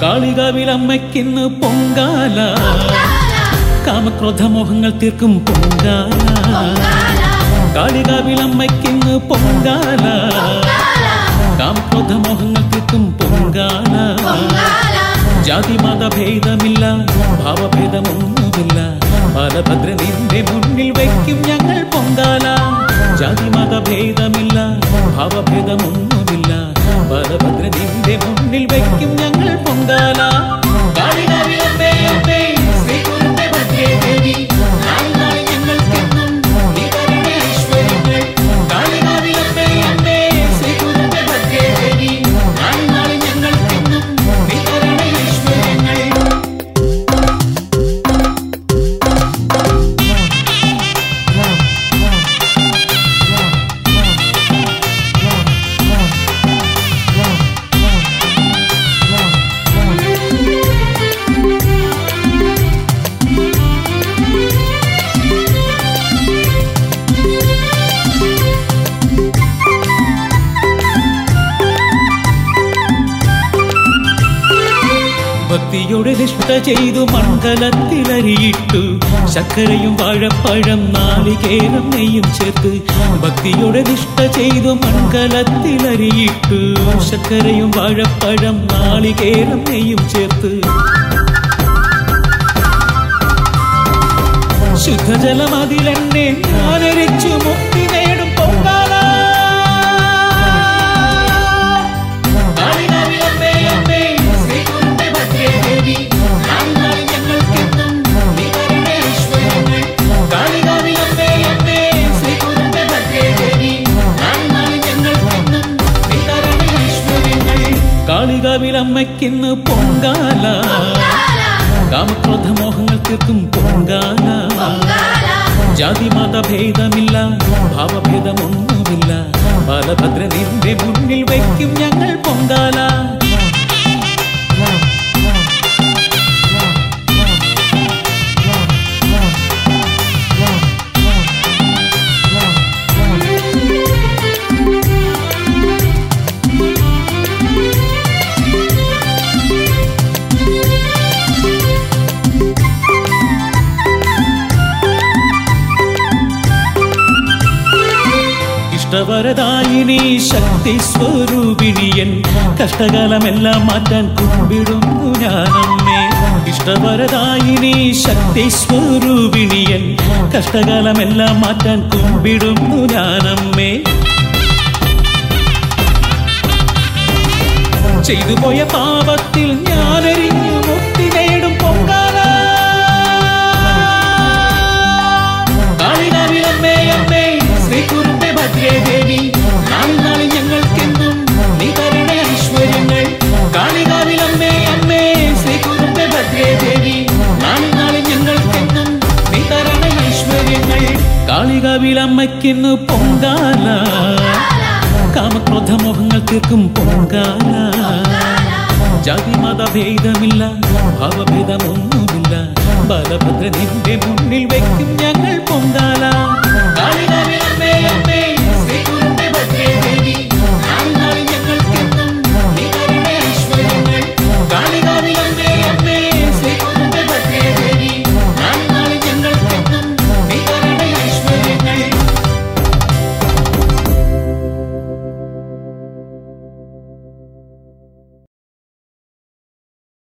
കാളികാവിലമ്മയ്ക്കിന്ന് പൊങ്കാല കാമക്രോധമോഹങ്ങൾ തീർക്കും പൊങ്കാല കാളികാവിലമ്മയ്ക്കിന്ന് പൊങ്കാല കാമക്രോധമോഹങ്ങൾ തീർക്കും പൊങ്കാല ജാതി മതഭേദമില്ല ഭാവഭേദമൊന്നുമില്ല ബാലഭദ്ര നിന്റെ മുന്നിൽ വയ്ക്കും ഞങ്ങൾ പൊങ്കാല ജാതി മതഭേദമില്ല ഭാവഭേദമൊന്നുമില്ല ബാലഭദ്ര നിന്റെ മുന്നിൽ വയ്ക്കും ഞങ്ങൾ പൊങ്കാല കാളികാവിലമ്മേ, അമ്മേ, ശ്രീകുരുമ്പേ ഭദ്രേ ദേവി, നാൾ നാൾ ഞങ്ങൾക്കെന്നും നീ തരണേ ഐശ്വര്യങ്ങൾ. കാളികാവിലമ്മേ, അമ്മേ, ശ്രീകുരുമ്പേ ഭദ്രേ ദേവി, നാൾ നാൾ ഞങ്ങൾക്കെന്നും നീ തരണേ ഐശ്വര്യങ്ങൾ. ഭക്തിയോടെ നിഷ്ഠ ചെയ്തു മണ്ഡലത്തിലരിയിട്ടു ശർക്കരയും വാഴപ്പഴം നാളികേരം നെയ്യും ചേർത്ത് ഭക്തിയോടെ നിഷ്ഠ ചെയ്തു മണ്ഡലത്തിലരിയിട്ടു ശർക്കരയും വാഴപ്പഴം നാളികേരം നെയ്യും ചേർത്ത് ശുദ്ധജലം അതിലെന്നെ ഞാനരിച്ചു മുക്തി നേടും പൊങ്കാല കാളികാവിലമ്മേ, അമ്മേ, ശ്രീകുരുമ്പേ ഭദ്രേ ദേവി, നാൾ നാൾ ഞങ്ങൾക്കെന്നും നീ തരണേ ഐശ്വര്യങ്ങൾ. കാളികാവിലമ്മേ, അമ്മേ, ശ്രീകുരുമ്പേ ഭദ്രേ ദേവി, നാൾ നാൾ ഞങ്ങൾക്കെന്നും നീ തരണേ ഐശ്വര്യങ്ങൾ. കാളികാവിലമ്മയ്ക്കിന്ന് പൊങ്കാല കാമക്രോധമോഹങ്ങൾ തീർക്കും പൊങ്കാല ജാതി മതഭേദമില്ല ഭാവഭേദമൊന്നുമില്ല ബാലഭദ്ര നിന്റെ മുന്നിൽ വയ്ക്കും ഞങ്ങൾ പൊങ്കാല ഇഷ്ടവരദായിനി ശക്തി സ്വരൂപിണിയൻ കഷ്ടകാലമെല്ലാം മാറ്റാൻ കുമ്പിടുന്നു ഞാനമ്മേ ഇഷ്ടവരദായിനി ശക്തി സ്വരൂപിണിയൻ കഷ്ടകാലമെല്ലാം മാറ്റാൻ കുമ്പിടുന്നു ഞാനമ്മേ ചെയ്തു പോയ പാപത്തിൽ ഞാനെരിഞ്ഞു മുക്തി നേടും പൊങ്കാല കാളികാവിലമ്മേ അമ്മേ ശ്രീകുരുമ്പേ ഭദ്രേ ദേവി നാൾ നാൾ ഞങ്ങൾക്കെന്നും നീ തരണേ ഐശ്വര്യങ്ങൾ കാളികാവിലമ്മേ അമ്മേ ശ്രീകുരുമ്പേ ഭദ്രേ ദേവി നാൾ നാൾ ഞങ്ങൾക്കെന്നും നീ തരണേ ഐശ്വര്യങ്ങൾ കാളികാവിലമ്മയ്ക്കിന്ന് പൊങ്കാല കാമക്രോധമോഹങ്ങൾ തീർക്കും പൊങ്കാല ജാതി മതഭേദമില്ല ഭാവഭേദമൊന്നുമില്ല ബാലഭദ്ര നിന്റെ മുന്നിൽ വയ്ക്കും ഞങ്ങൾ പൊങ്കാല